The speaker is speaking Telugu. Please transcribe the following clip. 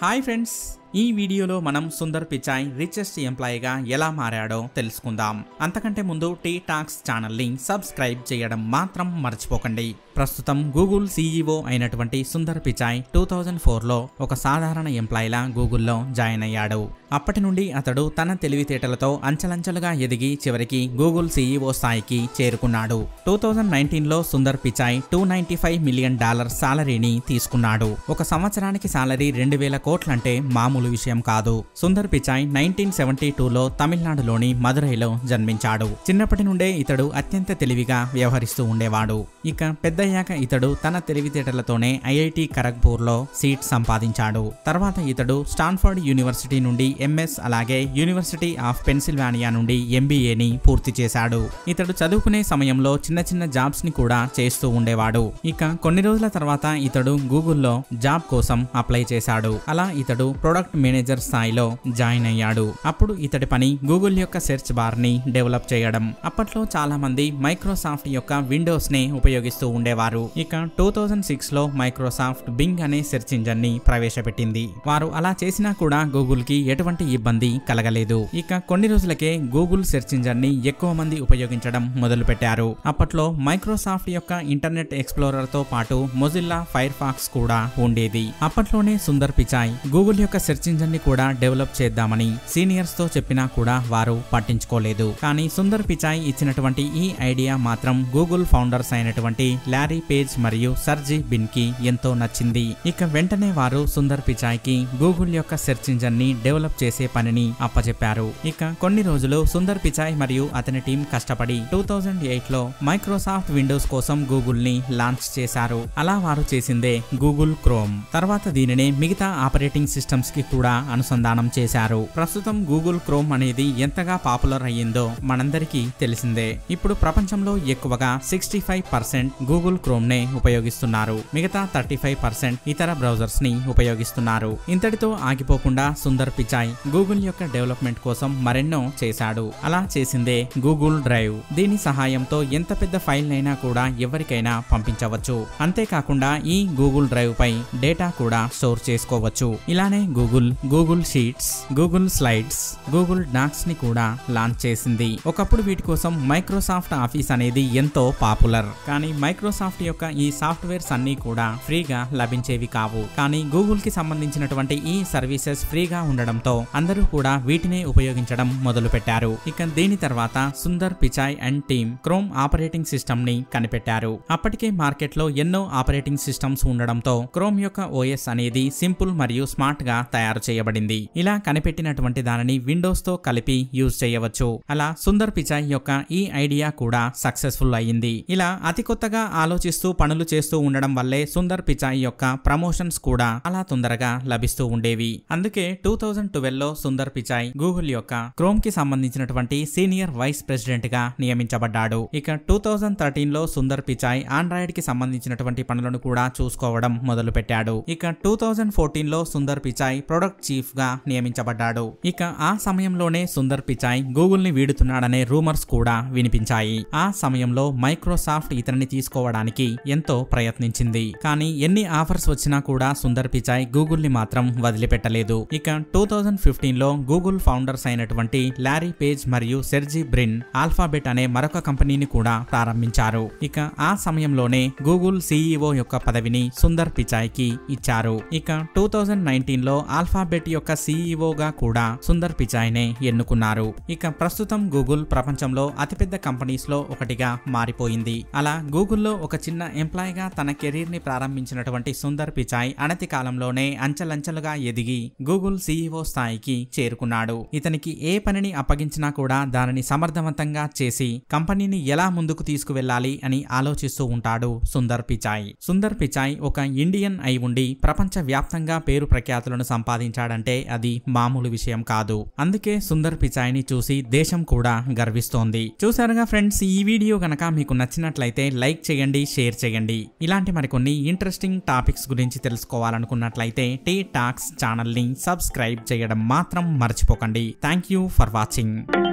హాయ్ ఫ్రెండ్స్ ఈ వీడియోలో మనం సుందర్ పిచాయ్ రిచెస్ట్ ఎంప్లాయీగా ఎలా మారాడో తెలుసుకుందాం అంతకంటే ముందు టీ టాక్స్ ఛానల్ని సబ్స్క్రైబ్ చేయడం మాత్రం మర్చిపోకండి ప్రస్తుతం గూగుల్ సీఈఓ అయినటువంటి సుందర్ పిచాయ్ టూ థౌజండ్ ఫోర్లో ఒక సాధారణ ఎంప్లాయీలా గూగుల్లో జాయిన్ అయ్యాడు అప్పటి నుండి అతడు తన తెలివితేటలతో అంచెలంచెలుగా ఎదిగి చివరికి గూగుల్ సీఈఓ స్థాయికి చేరుకున్నాడు టూ థౌజండ్ నైన్టీన్లో Sundar Pichai two ninety five million dollar సాలరీని తీసుకున్నాడు ఒక సంవత్సరానికి సాలరీ రెండు వేల కోట్లంటే మామూలు విషయం కాదు సుందర్ పిచాయ్ నైన్టీన్ సెవెంటీ టూలో తమిళనాడులోని మదురైలో జన్మించాడు చిన్నప్పటి నుండే ఇతడు అత్యంత తెలివిగా వ్యవహరిస్తూ ఉండేవాడు ఇక పెద్దయ్యాక ఇతడు తన తెలివితేటలతోనే ఐఐటి ఖరగ్పూర్లో సీట్ సంపాదించాడు తర్వాత ఇతడు స్టాన్ఫర్డ్ యూనివర్సిటీ నుండి ఎంఎస్ అలాగే యూనివర్సిటీ ఆఫ్ పెన్సిల్వానియా నుండి ఎంబీఏని పూర్తి చేశాడు ఇతడు చదువుకునే సమయంలో చిన్న చిన్న జాబ్స్ ని కూడా చేస్తూ ఉండేవాడు ఇక కొన్ని రోజుల తర్వాత ఇతడు గూగుల్లో జాబ్ కోసం అప్లై చేశాడు అలా ఇతడు ప్రొడక్ట్ మేనేజర్ స్థాయిలో జాయిన్ అయ్యాడు అప్పుడు ఇతడి పని గూగుల్ యొక్క సెర్చ్ బార్ ని డెవలప్ చేయడం అప్పట్లో చాలా మంది మైక్రోసాఫ్ట్ యొక్క విండోస్ ని ఉపయోగిస్తూ ఉండేవారు ఇక టూ థౌజండ్ సిక్స్ లో మైక్రోసాఫ్ట్ బింగ్ అనే సెర్చ్ ఇంజన్ ని ప్రవేశపెట్టింది వారు అలా చేసినా కూడా గూగుల్ కి ఎటువంటి ఇబ్బంది కలగలేదు ఇక కొన్ని రోజులకే గూగుల్ సెర్చ్ ఇంజన్ ని ఎక్కువ మంది ఉపయోగించడం మొదలు పెట్టారు అప్పట్లో మైక్రోసాఫ్ట్ యొక్క ఇంటర్నెట్ ఎక్స్ప్లోరర్ తో పాటు మొజిల్లా ఫైర్ ఫాక్స్ కూడా ఉండేది అప్పట్లోనే సుందర్ పిచాయ్ గూగుల్ యొక్క సెర్చ్ ఇంజన్ ని కూడా డెవలప్ చేద్దామని సీనియర్స్ తో చెప్పినా కూడా వారు పట్టించుకోలేదు కానీ సుందర్ పిచాయ్ ఇచ్చినటువంటి ఈ ఐడియా మాత్రం గూగుల్ ఫౌండర్స్ అయినటువంటి లారీ పేజ్ మరియు సర్జీ బిన్ కి ఎంతో నచ్చింది ఇక వెంటనే వారు సుందర్ పిచాయ్ కి గూగుల్ యొక్క సెర్చ్ ఇంజన్ ని డెవలప్ చేసే పనిని అప్పచెప్పారు ఇక కొన్ని రోజులు సుందర్ పిచాయ్ మరియు అతని టీం కష్టపడి టూ థౌజండ్ ఎయిట్ లో మైక్రోసాఫ్ట్ విండోస్ కోసం గూగుల్ ని లాంచ్ చేశారు అలా వారు చేసిందే గూగుల్ క్రోమ్ తర్వాత దీనిని మిగతా ఆపరేటింగ్ సిస్టమ్స్ కి కూడా అనుసంధానం చేశారు ప్రస్తుతం గూగుల్ క్రోమ్ అనేది ఎంతగా పాపులర్ అయ్యిందో మనందరికీ తెలిసిందే ఇప్పుడు ప్రపంచంలో ఎక్కువగా sixty five percent Google Chrome నే ఉపయోగిస్తున్నారు మిగతా థర్టీ ఫైవ్ పర్సెంట్ ఇతర బ్రౌజర్స్ ని ఉపయోగిస్తున్నారు ఇంతటితో ఆగిపోకుండా సుందర్ పిచాయ్ గూగుల్ యొక్క డెవలప్మెంట్ కోసం మరెన్నో చేశాడు అలా చేసిందే గూగుల్ డ్రైవ్ దీని సహాయంతో ఎంత పెద్ద ఫైల్ అయినా కూడా ఎవరికైనా పంపించవచ్చు అంతేకాకుండా ఈ గూగుల్ డ్రైవ్ పై డేటా కూడా స్టోర్ చేసుకోవచ్చు ఇలానే Google Google Sheets Google Slides Google Docs ని కూడా లాంచ్ చేసింది ఒకప్పుడు వీటి కోసం మైక్రోసాఫ్ట్ ఆఫీస్ అనేది ఎంతో పాపులర్ కానీ మైక్రోసాఫ్ట్ యొక్క ఈ సాఫ్ట్వేర్స్ అన్ని కూడా ఫ్రీగా లభించేవి కావు కానీ గూగుల్ కి సంబంధించినటువంటి ఈ సర్వీసెస్ ఫ్రీగా ఉండడంతో అందరూ కూడా వీటినే ఉపయోగించడం మొదలు పెట్టారు ఇక దీని తర్వాత Sundar Pichai and team Chrome operating system ని కనిపెట్టారు అప్పటికే మార్కెట్ లో ఎన్నో ఆపరేటింగ్ సిస్టమ్స్ ఉండడంతో క్రోమ్ యొక్క ఓఎస్ అనేది సింపుల్ మరియు స్మార్ట్ గా తయారు చేయబడింది ఇలా కనిపెట్టినటువంటి దానిని విండోస్ తో కలిపి యూజ్ చేయవచ్చు అలా సుందర్ పిచాయ్ యొక్క ఈ ఐడియా కూడా సక్సెస్ఫుల్ అయ్యింది ఇలా అతి కొత్తగా ఆలోచిస్తూ పనులు చేస్తూ ఉండడం వల్లే సుందర్ పిచాయ్ యొక్క ప్రమోషన్స్ కూడా అలా తొందరగా లభిస్తూ ఉండేవి అందుకే టూ థౌజండ్ ట్వెల్వ్ లో సుందర్ పిచాయ్ గూగుల్ యొక్క క్రోమ్ కి సంబంధించినటువంటి సీనియర్ వైస్ ప్రెసిడెంట్ గా నియమించబడ్డాడు ఇక టూ థౌజండ్ థర్టీన్ లో సుందర్ పిచాయ్ ఆండ్రాయిడ్ కి సంబంధించినటువంటి పనులను కూడా చూసుకోవడం మొదలు పెట్టాడు ఇక టూ థౌజండ్ ఫోర్టీన్ లో సుందర్ పిచాయ్ ప్రొడక్ట్ చీఫ్ గా నియమించబడ్డాడు ఇక ఆ సమయంలోనే సుందర్ పిచాయ్ గూగుల్ ని వీడుతున్నాడనే రూమర్స్ కూడా వినిపించాయి ఆ సమయంలో మైక్రోసాఫ్ట్ ఇతనిని తీసుకోవడానికి ఎంతో ప్రయత్నించింది కానీ ఎన్ని ఆఫర్స్ వచ్చినా కూడా సుందర్ పిచాయ్ గూగుల్ ని మాత్రం వదిలిపెట్టలేదు ఇక టూ థౌజండ్ ఫిఫ్టీన్ లో గూగుల్ ఫౌండర్స్ అయినటువంటి లారీ పేజ్ మరియు సెర్జీ బ్రిన్ ఆల్ఫాబెట్ అనే మరొక కంపెనీని కూడా ప్రారంభించారు ఇక ఆ సమయంలోనే గూగుల్ సీఈఓ యొక్క పదవిని సుందర్ పిచాయ్ కి ఇచ్చారు ఇక టూ థౌజండ్ నైన్టీన్ లో ఆల్ఫాబెట్ యొక్క సీఈఓగా కూడా సుందర్ పిచాయ్ నే ఎన్నుకున్నారు ఇక ప్రస్తుతం గూగుల్ ప్రపంచంలో అతిపెద్ద కంపెనీస్ లో ఒకటిగా మారిపోయింది అలా గూగుల్లో ఒక చిన్న ఎంప్లాయీగా తన కెరీర్ ని ప్రారంభించినటువంటి సుందర్ పిచాయ్ అనతి కాలంలోనే అంచెలంచెలుగా ఎదిగి గూగుల్ సీఈఓ స్థాయికి చేరుకున్నాడు ఇతనికి ఏ పనిని అప్పగించినా కూడా దానిని సమర్థవంతంగా చేసి కంపెనీని ఎలా ముందుకు తీసుకువెళ్ళాలి అని ఆలోచిస్తూ ఉంటాడు సుందర్ పిచాయ్ సుందర్ పిచాయ్ ఒక ఇండియన్ అయి ఉండి ప్రపంచ వ్యాప్తంగా పేరు ప్రఖ్యాతులను సంపాదించాడంటే అది మామూలు విషయం కాదు అందుకే సుందర్ పిచాయ్ ని చూసి దేశం కూడా గర్విస్తోంది చూసారుగా ఫ్రెండ్స్ ఈ వీడియో గనక మీకు నచ్చినట్లయితే లైక్ చేయండి షేర్ చేయండి ఇలాంటి మరికొన్ని ఇంట్రెస్టింగ్ టాపిక్స్ గురించి తెలుసుకోవాలనుకున్నట్లయితే టీ టాక్స్ ఛానల్ని సబ్స్క్రైబ్ చేయడం మాత్రం మర్చిపోకండి థ్యాంక్ యూ ఫర్ వాచింగ్